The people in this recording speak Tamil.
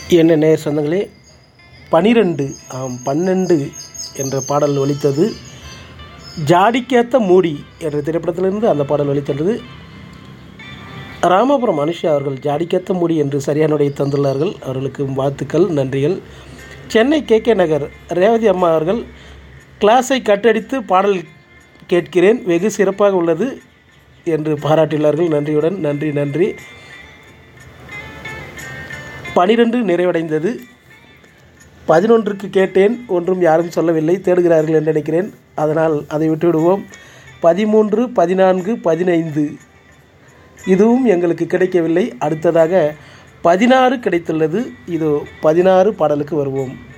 என்ன நேர் சொந்தங்களே பனிரெண்டு ஆம் பன்னெண்டு என்ற பாடல் ஒலித்தது ஜாடிக்கேத்த மூடி என்ற திரைப்படத்திலிருந்து அந்த பாடல் ஒலித்தது ராமபுரம் அனுஷா அவர்கள் ஜாடிக்கேத்த மூடி என்று சரியான உடைய தந்துள்ளார்கள் அவர்களுக்கு வாழ்த்துக்கள் நன்றிகள் சென்னை கே கே நகர் ரேவதி அம்மா அவர்கள் கிளாஸை கட்டடித்து பாடல் கேட்கிறேன் வெகு சிறப்பாக உள்ளது என்று பாராட்டியுள்ளார்கள் நன்றியுடன் நன்றி நன்றி பனிரெண்டு நிறைவடைந்தது பதினொன்றுக்கு கேட்டேன் ஒன்றும் யாரும் சொல்லவில்லை தேடுகிறார்கள் என்று நினைக்கிறேன் அதனால் அதை விட்டுவிடுவோம் பதிமூன்று பதினான்கு பதினைந்து இதுவும் எங்களுக்கு கிடைக்கவில்லை அடுத்ததாக பதினாறு கிடைத்துள்ளது இதோ பதினாறு பாடலுக்கு வருவோம்